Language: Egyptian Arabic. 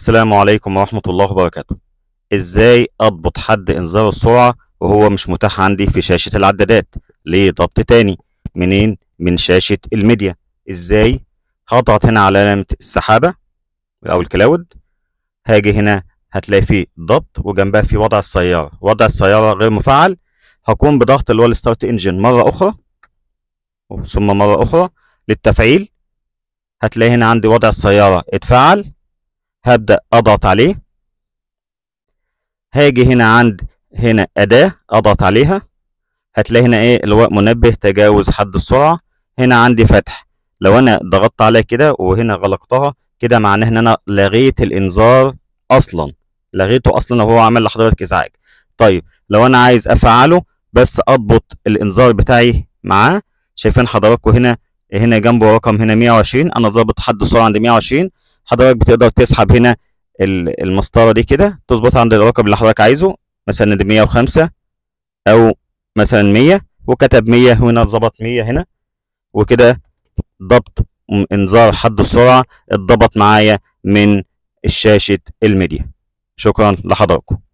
السلام عليكم ورحمة الله وبركاته ازاي اضبط حد انذار السرعة وهو مش متاح عندي في شاشة العدادات ليه ضبط تاني منين من شاشة الميديا ازاي هضغط هنا على علامة السحابة او الكلاود هاجي هنا هتلاقي فيه ضبط وجنبها في وضع السيارة وضع السيارة غير مفعل هقوم بضغط اللي هو الستارت انجن مرة اخرى ثم مرة اخرى للتفعيل هتلاقي هنا عندي وضع السيارة اتفعل هبدأ أضغط عليه هاجي هنا عند هنا أداة أضغط عليها هتلاقي هنا إيه اللي هو منبه تجاوز حد السرعة هنا عندي فتح لو أنا ضغطت عليها كده وهنا غلقتها كده معناه إن أنا لغيت الإنذار أصلا لغيته أصلا وهو عمل لحضرتك إزعاج طيب لو أنا عايز أفعله بس أضبط الإنذار بتاعي معاه شايفين حضراتكم هنا هنا جنبه رقم هنا 120 أنا ظابط حد السرعة عند 120 حضرتك بتقدر تسحب هنا المسطره دي كده تظبطها عند الرقم اللي حضرتك عايزه مثلا دي 105 او مثلا 100 وكتب 100 هنا ظبط 100 هنا وكده ضبط انذار حد السرعه اتضبط معايا من شاشه الميديا شكرا لحضراتكم